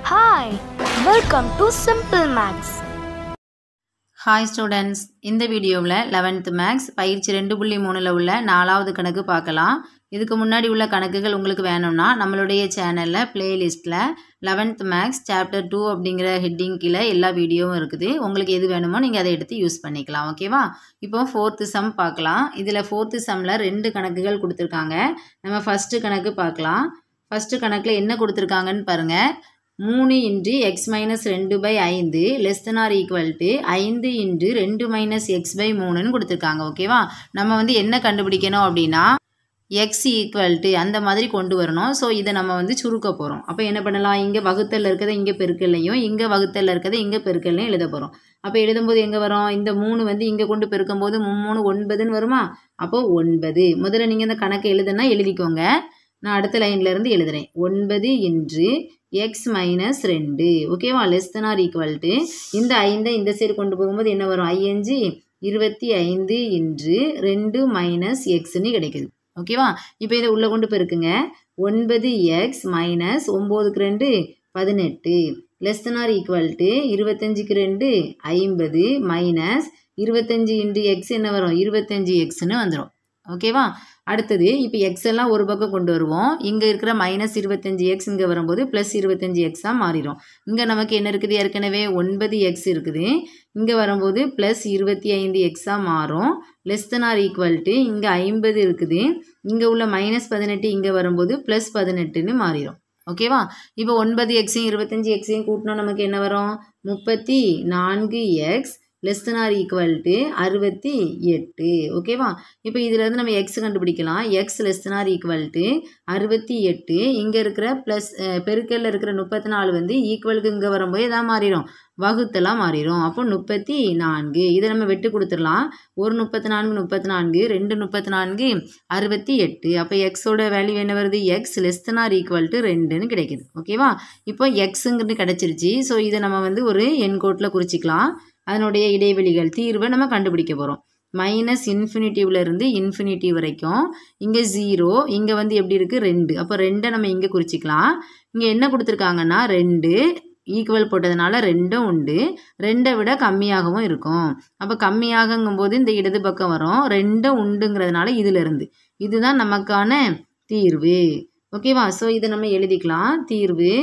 Hi, welcome to Simple Maths. Hi students இந்த வீடியோவில் eleventh maths பயிற்சி ரெண்டு புள்ளி மூணில் உள்ள நாலாவது கணக்கு பார்க்கலாம் இதுக்கு முன்னாடி உள்ள கணக்குகள் உங்களுக்கு வேணும்னா நம்மளுடைய சேனலில் பிளேலிஸ்ட்டில் லெவன்த் மேக்ஸ் சாப்டர் டூ அப்படிங்கிற ஹெட்டிங் கீழே எல்லா வீடியோவும் இருக்குது உங்களுக்கு எது வேணுமோ நீங்கள் அதை எடுத்து யூஸ் பண்ணிக்கலாம் ஓகேவா இப்போ ஃபோர்த்து சம் பார்க்கலாம் இதில் ஃபோர்த்து சம்மில் ரெண்டு கணக்குகள் கொடுத்துருக்காங்க நம்ம ஃபஸ்ட்டு கணக்கு பார்க்கலாம் ஃபஸ்ட்டு கணக்கில் என்ன கொடுத்துருக்காங்கன்னு பாருங்கள் மூணு இன்ட்டு எக்ஸ் மைனஸ் ரெண்டு பை ஐந்து less than or equal to ஐந்து இன்ட்டு ரெண்டு மைனஸ் எக்ஸ் பை மூணுன்னு கொடுத்துருக்காங்க ஓகேவா நம்ம வந்து என்ன கண்டுபிடிக்கணும் அப்படின்னா எக்ஸ் ஈக்குவல் டு அந்த மாதிரி கொண்டு வரணும் ஸோ இதை நம்ம வந்து சுருக்க போகிறோம் அப்போ என்ன பண்ணலாம் இங்கே வகுத்தலில் இருக்கிறத இங்கே பெருக்கல்லையும் இங்கே வகுத்தலில் இருக்கிறத இங்கே பெருக்கல்லையும் எழுத போகிறோம் அப்போ எழுதும்போது எங்கே வரும் இந்த மூணு வந்து இங்கே கொண்டு பெருக்கும்போது மூணு ஒன்பதுன்னு வருமா அப்போ ஒன்பது முதல்ல நீங்கள் இந்த கணக்கு எழுதுனா எழுதிக்கோங்க நான் அடுத்த லைன்ல இருந்து எழுதுறேன் ஒன்பது இன்று எக்ஸ் மைனஸ் ரெண்டு ஓகேவா less than or equal to இந்த ஐந்தை இந்த சைடு கொண்டு போகும்போது என்ன வரும் ஐயஞ்சு இருபத்தி ஐந்து இன்று ரெண்டு மைனஸ் எக்ஸ்னு கிடைக்குது ஓகேவா இப்போ இதை உள்ளே கொண்டு பெருக்குங்க ஒன்பது எக்ஸ் மைனஸ் ஒம்போதுக்கு ரெண்டு பதினெட்டு less than or equal to இருபத்தஞ்சுக்கு ரெண்டு ஐம்பது மைனஸ் இருபத்தஞ்சி இன்ட்டு எக்ஸ் என்ன வரும் இருபத்தஞ்சி எக்ஸ்னு வந்துடும் ஓகேவா அடுத்தது இப்போ எக்ஸ் எல்லாம் ஒரு பக்கம் கொண்டு வருவோம் இங்கே இருக்கிற மைனஸ் இருபத்தஞ்சி எக்ஸ் இங்கே வரும்போது ப்ளஸ் இருபத்தஞ்சி எக்ஸாக மாறிடும் இங்கே நமக்கு என்ன இருக்குது ஏற்கனவே ஒன்பது எக்ஸ் இருக்குது இங்கே வரும்போது ப்ளஸ் இருபத்தி ஐந்து எக்ஸாக மாறும் less than or equal to இங்கே ஐம்பது இருக்குது இங்கே உள்ள மைனஸ் பதினெட்டு இங்கே வரும்போது ப்ளஸ் பதினெட்டுன்னு மாறிடும் ஓகேவா இப்போ ஒன்பது எக்ஸையும் இருபத்தஞ்சி எக்ஸையும் கூட்டினா நமக்கு என்ன வரும் முப்பத்தி நான்கு x less than or equal to அறுபத்தி எட்டு ஓகேவா இப்போ இதிலேருந்து நம்ம எக்ஸ் கண்டுபிடிக்கலாம் x less than or equal to அறுபத்தி எட்டு இங்கே இருக்கிற ப்ளஸ் பெருக்கல்ல இருக்கிற முப்பத்தி நாலு வந்து ஈக்குவலுக்கு இங்கே வரும்போது எதாவது மாறிடும் வகுத்தெல்லாம் மாறிடும் அப்போ முப்பத்தி நான்கு இதை நம்ம வெட்டு கொடுத்துடலாம் ஒரு முப்பத்தி நான்கு முப்பத்தி நான்கு ரெண்டு முப்பத்தி நான்கு அறுபத்தி எட்டு அப்போ எக்ஸோட வேல்யூ என்ன வருது x less than or equal to ரெண்டுன்னு கிடைக்குது ஓகேவா இப்போ எக்ஸுங்கிறது கிடச்சிருச்சு ஸோ இதை நம்ம வந்து ஒரு என்கோட்டில் குறிச்சிக்கலாம் அதனுடைய இடைவெளிகள் தீர்வை நம்ம கண்டுபிடிக்க போகிறோம் மைனஸ் இன்ஃபினிட்டிவ்லேருந்து இன்ஃபினிட்டி வரைக்கும் இங்கே ஜீரோ இங்கே வந்து எப்படி இருக்குது ரெண்டு அப்போ ரெண்டை நம்ம இங்கே குறிச்சிக்கலாம் இங்கே என்ன கொடுத்துருக்காங்கன்னா ரெண்டு ஈக்குவல் போட்டதுனால ரெண்டும் உண்டு ரெண்டை விட கம்மியாகவும் இருக்கும் அப்போ கம்மியாகங்கும்போது இந்த இடது பக்கம் வரும் ரெண்டும் உண்டுங்கிறதுனால இதிலிருந்து இதுதான் நமக்கான தீர்வு ஓகேவா ஸோ இதை நம்ம எழுதிக்கலாம் தீர்வு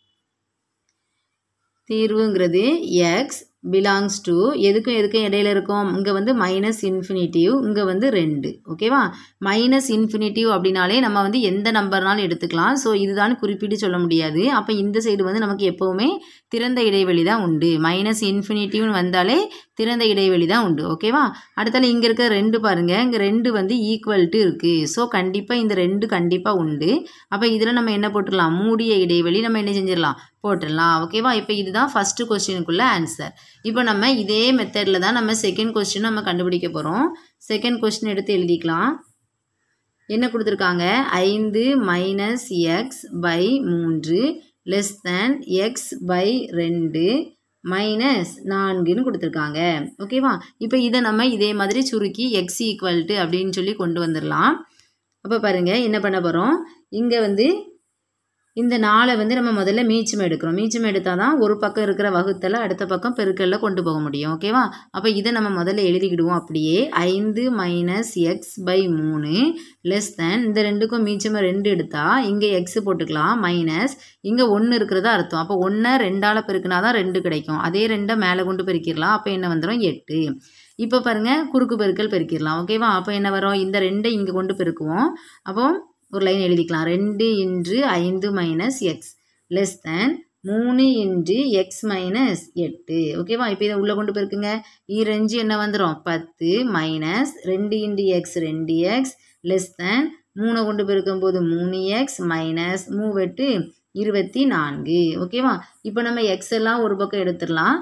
தீர்வுங்கிறது எக்ஸ் பிலாங்ஸ் டு எதுக்கும் எதுக்கும் இடையில இருக்கும் இங்கே வந்து மைனஸ் இன்ஃபினிட்டிவ் இங்கே வந்து ரெண்டு ஓகேவா மைனஸ் இன்ஃபினிட்டிவ் அப்படின்னாலே நம்ம வந்து எந்த நம்பர்னாலும் எடுத்துக்கலாம் ஸோ இதுதான் குறிப்பிட்டு சொல்ல முடியாது அப்போ இந்த சைடு வந்து நமக்கு எப்போவுமே திறந்த இடைவெளி தான் உண்டு மைனஸ் இன்ஃபினிட்டிவ்னு வந்தாலே திறந்த இடைவெளி தான் உண்டு ஓகேவா அடுத்தால இங்கே இருக்க ரெண்டு பாருங்கள் இங்கே ரெண்டு வந்து ஈக்குவல் டு இருக்குது ஸோ கண்டிப்பாக இந்த ரெண்டு கண்டிப்பாக உண்டு அப்போ இதில் நம்ம என்ன போட்டுடலாம் மூடிய இடைவெளி நம்ம என்ன செஞ்சிடலாம் போட்டுடலாம் ஓகேவா இப்போ இதுதான் ஃபஸ்ட்டு கொஸ்டினுக்குள்ள ஆன்சர் இப்போ நம்ம இதே மெத்தடில் தான் நம்ம செகண்ட் கொஸ்டின் நம்ம கண்டுபிடிக்க போகிறோம் செகண்ட் கொஸ்டின் எடுத்து எழுதிக்கலாம் என்ன கொடுத்துருக்காங்க ஐந்து மைனஸ் எக்ஸ் பை மூன்று லெஸ் தேன் எக்ஸ் பை ரெண்டு மைனஸ் நான்குன்னு கொடுத்துருக்காங்க ஓகேவா இப்போ இதை நம்ம இதே மாதிரி சுருக்கி எக்ஸ் ஈக்குவல்ட்டு அப்படின்னு சொல்லி கொண்டு வந்துடலாம் அப்போ பாருங்கள் என்ன பண்ண போகிறோம் இங்கே வந்து இந்த நாளை வந்து நம்ம முதல்ல மீச்சம் எடுக்கிறோம் மீச்சம் எடுத்தால் தான் ஒரு பக்கம் இருக்கிற வகுத்தலை அடுத்த பக்கம் பெருக்கல்ல கொண்டு போக முடியும் ஓகேவா அப்போ இதை நம்ம முதல்ல எழுதிக்கிடுவோம் அப்படியே ஐந்து மைனஸ் எக்ஸ் பை மூணு லெஸ் தேன் இந்த ரெண்டுக்கும் மீச்சமாக ரெண்டு எடுத்தால் இங்கே எக்ஸ் போட்டுக்கலாம் மைனஸ் இங்கே ஒன்று இருக்கிறதா அர்த்தம் அப்போ ஒன்றை ரெண்டால் பெருக்கினா தான் ரெண்டு கிடைக்கும் அதே ரெண்டை மேலே கொண்டு பெருக்கிடலாம் அப்போ என்ன வந்துடும் எட்டு இப்போ பாருங்கள் குறுக்கு பெருக்கல் பெருக்கிடலாம் ஓகேவா அப்போ என்ன வரும் இந்த ரெண்டை இங்கே கொண்டு பெருக்குவோம் அப்போ ஒரு லைன் எழுதிக்கலாம் ரெண்டு இன்று ஐந்து மைனஸ் எக்ஸ் லெஸ் தேன் மூணு இன்று எக்ஸ் மைனஸ் எட்டு ஓகேவா இப்போ இதை உள்ளே கொண்டு போயிருக்குங்க ஈரஞ்சு என்ன வந்துடும் பத்து மைனஸ் ரெண்டு இன்டு எக்ஸ் ரெண்டு எக்ஸ் லெஸ் தேன் மூணை கொண்டு போயிருக்கும்போது மூணு எக்ஸ் மைனஸ் மூவெட்டு இருபத்தி நான்கு ஓகேவா இப்போ நம்ம எக்ஸ் எல்லாம் ஒரு பக்கம் எடுத்துடலாம்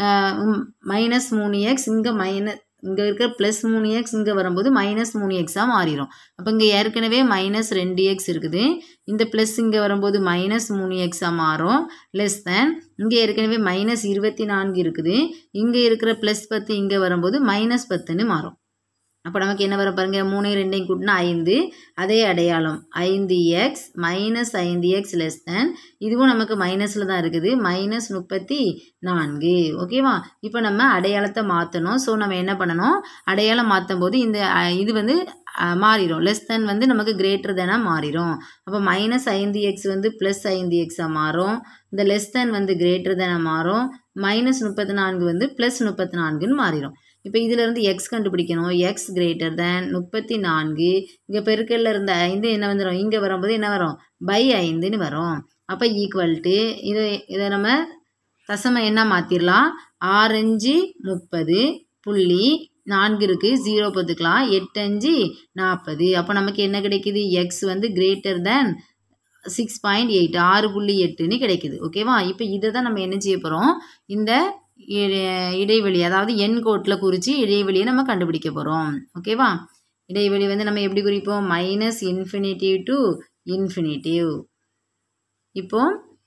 மைனஸ் மூணு எக்ஸ் இங்கே மைனஸ் இங்கே இருக்கிற ப்ளஸ் மூணு எக்ஸ் இங்கே வரும்போது மைனஸ் மூணு எக்ஸாக மாறிடும் அப்போ இங்கே ஏற்கனவே மைனஸ் ரெண்டு எக்ஸ் இருக்குது இந்த ப்ளஸ் இங்கே வரும்போது மைனஸ் மூணு எக்ஸாக மாறும் லெஸ் தேன் இங்கே ஏற்கனவே மைனஸ் இருபத்தி நான்கு இருக்குது இங்கே இருக்கிற ப்ளஸ் பத்து இங்கே வரும்போது மைனஸ் பத்துன்னு மாறும் அப்போ நமக்கு என்ன வரும் பாருங்கள் மூணு ரெண்டையும் கூட்டினா ஐந்து அதே அடையாளம் ஐந்து எக்ஸ் மைனஸ் ஐந்து எக்ஸ் லெஸ் தேன் இதுவும் நமக்கு மைனஸில் தான் இருக்குது மைனஸ் முப்பத்தி நான்கு ஓகேவா இப்போ நம்ம அடையாளத்தை மாற்றணும் ஸோ நம்ம என்ன பண்ணணும் அடையாளம் மாற்றும் போது இந்த அஹ், இது வந்து அஹ், மாறிடும் லெஸ் தென் வந்து நமக்கு கிரேட்டர் தேனாக மாறிடும் அப்போ மைனஸ் ஐந்து எக்ஸ் வந்து ப்ளஸ் ஐந்து எக்ஸாக மாறும் இந்த லெஸ் தென் வந்து கிரேட்டர் தேனாக மாறும் மைனஸ் முப்பத்தி நான்கு வந்து ப்ளஸ் முப்பத்தி நான்குன்னு மாறிடும் இப்போ இதிலிருந்து எக்ஸ் கண்டுபிடிக்கணும் எக்ஸ் கிரேட்டர் தேன் முப்பத்தி நான்கு இங்கே பெருக்கல்ல இருந்த ஐந்து என்ன வந்துடும் இங்கே வரும்போது என்ன வரும் பை ஐந்துன்னு வரும் அப்போ ஈக்குவல் டு இதை இதை நம்ம தசம என்ன மாற்றிடலாம் ஆறஞ்சு முப்பது புள்ளி நான்கு இருக்குது ஜீரோ பார்த்துக்கலாம் எட்டஞ்சு நாற்பது அப்போ நமக்கு என்ன கிடைக்குது எக்ஸ் வந்து greater than six point eight ஆறு புள்ளி எட்டுன்னு கிடைக்குது ஓகேவா இப்போ இதை தான் நம்ம என்ன செய்ய போகிறோம் இந்த இ- இடைவெளி அதாவது எண் கோட்டில் குறித்து இடைவெளியை நம்ம கண்டுபிடிக்க போகிறோம் ஓகேவா இடைவெளி வந்து நம்ம எப்படி குறிப்போம் மைனஸ் இன்ஃபினிட்டிவ் டு இன்ஃபினிட்டிவ் இப்போ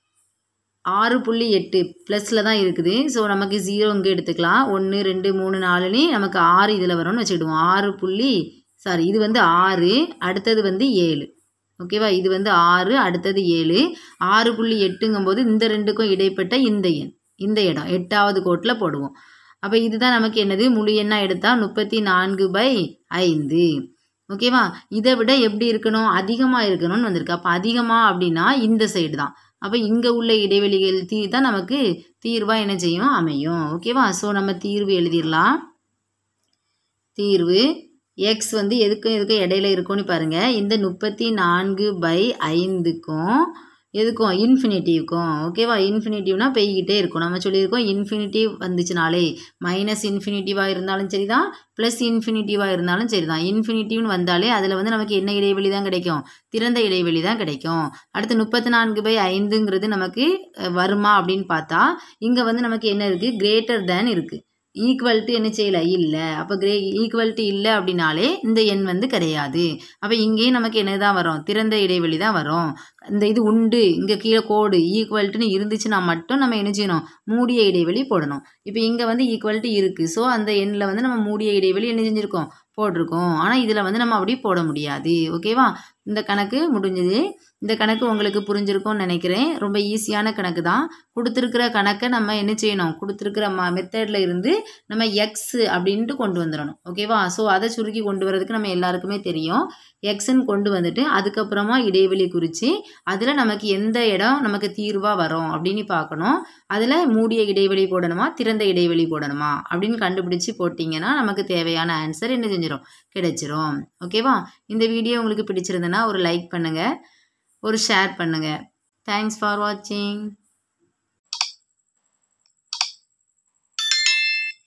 ஆறு புள்ளி எட்டு ப்ளஸில் தான் இருக்குது ஸோ நமக்கு ஜீரோ இங்கே எடுத்துக்கலாம் ஒன்று ரெண்டு மூணு நாலுன்னு நமக்கு ஆறு இதில் வரும்னு வச்சுக்கிடுவோம் ஆறு புள்ளி சாரி இது வந்து ஆறு அடுத்தது வந்து ஏழு ஓகேவா இது வந்து ஆறு அடுத்தது ஏழு ஆறு புள்ளி எட்டுங்கும்போது இந்த ரெண்டுக்கும் இடைப்பட்ட இந்த எண் இந்த இடம் எட்டாவது கோட்டில் போடுவோம் அப்போ இதுதான் நமக்கு என்னது முழு எண்ணாக எடுத்தால் முப்பத்தி நான்கு பை ஐந்து ஓகேவா இதை விட எப்படி இருக்கணும் அதிகமாக இருக்கணும்னு வந்திருக்கு அப்போ அதிகமாக அப்படின்னா இந்த சைடு தான் அப்போ இங்கே உள்ள இடைவெளிகள் தீ தான் நமக்கு தீர்வாக என்ன செய்யும் அமையும் ஓகேவா ஸோ நம்ம தீர்வு எழுதிடலாம் தீர்வு எக்ஸ் வந்து எதுக்கும் எதுக்கும் இடையில இருக்கும்னு பாருங்கள் இந்த முப்பத்தி நான்கு பை ஐந்துக்கும் எதுக்கும் இன்ஃபினிட்டிவ்க்கும் ஓகேவா இன்ஃபினிட்டிவ்னா பெய்கிட்டே இருக்கும் நம்ம சொல்லியிருக்கோம் இன்ஃபினிட்டிவ் வந்துச்சுனாலே மைனஸ் இன்ஃபினிட்டிவாக இருந்தாலும் சரி தான் ப்ளஸ் இன்ஃபினிட்டிவாக இருந்தாலும் சரி தான் இன்ஃபினிட்டிவ்னு வந்தாலே அதில் வந்து நமக்கு என்ன இடைவெளி தான் கிடைக்கும் திறந்த இடைவெளி தான் கிடைக்கும் அடுத்து முப்பத்தி நான்கு பை ஐந்துங்கிறது நமக்கு அஹ், வருமா அப்படின்னு பார்த்தா இங்கே வந்து நமக்கு என்ன இருக்குது கிரேட்டர் தேன் இருக்குது ஈக்குவல்ட்டு என்ன செய்யலை இல்லை அப்போ கிரே ஈக்குவல்ட்டு இல்லை அப்படின்னாலே இந்த எண் வந்து கிடையாது அப்போ இங்கேயும் நமக்கு என்ன தான் வரும் திறந்த இடைவெளி தான் வரும் இந்த இது உண்டு இங்கே கீழே கோடு ஈக்குவல்ட்டுன்னு இருந்துச்சுன்னா மட்டும் நம்ம என்ன செய்யணும் மூடிய இடைவெளி போடணும் இப்போ இங்கே வந்து ஈக்குவல்ட்டு இருக்குது ஸோ அந்த எண்ணில் வந்து நம்ம மூடிய இடைவெளி என்ன செஞ்சுருக்கோம் போட்டிருக்கோம் ஆனால் இதில் வந்து நம்ம அப்படி போட முடியாது ஓகேவா இந்த கணக்கு முடிஞ்சது இந்த கணக்கு உங்களுக்கு புரிஞ்சிருக்கும்னு நினைக்கிறேன் ரொம்ப ஈஸியான கணக்கு தான் கொடுத்துருக்கிற கணக்கை நம்ம என்ன செய்யணும் கொடுத்துருக்கிற ம மெத்தடில் இருந்து நம்ம எக்ஸ் அப்படின்ட்டு கொண்டு வந்துடணும் ஓகேவா ஸோ அதை சுருக்கி கொண்டு வரதுக்கு நம்ம எல்லாருக்குமே தெரியும் எக்ஸ்ன்னு கொண்டு வந்துட்டு அதுக்கப்புறமா இடைவெளி குறித்து அதில் நமக்கு எந்த இடம் நமக்கு தீர்வாக வரும் அப்படின்னு பார்க்கணும் அதில் மூடிய இடைவெளி போடணுமா திறந்த இடைவெளி போடணுமா அப்படின்னு கண்டுபிடிச்சி போட்டிங்கன்னா நமக்கு தேவையான ஆன்சர் என்ன செஞ்சிடும் கிடைச்சிரும் ஓகேவா இந்த வீடியோ உங்களுக்கு பிடிச்சிருந்ததுன்னா ஒரு லைக் பண்ணுங்கள் ஒரு ஷேர் பண்ணுங்கள் தேங்க்ஸ் ஃபார் வாட்சிங்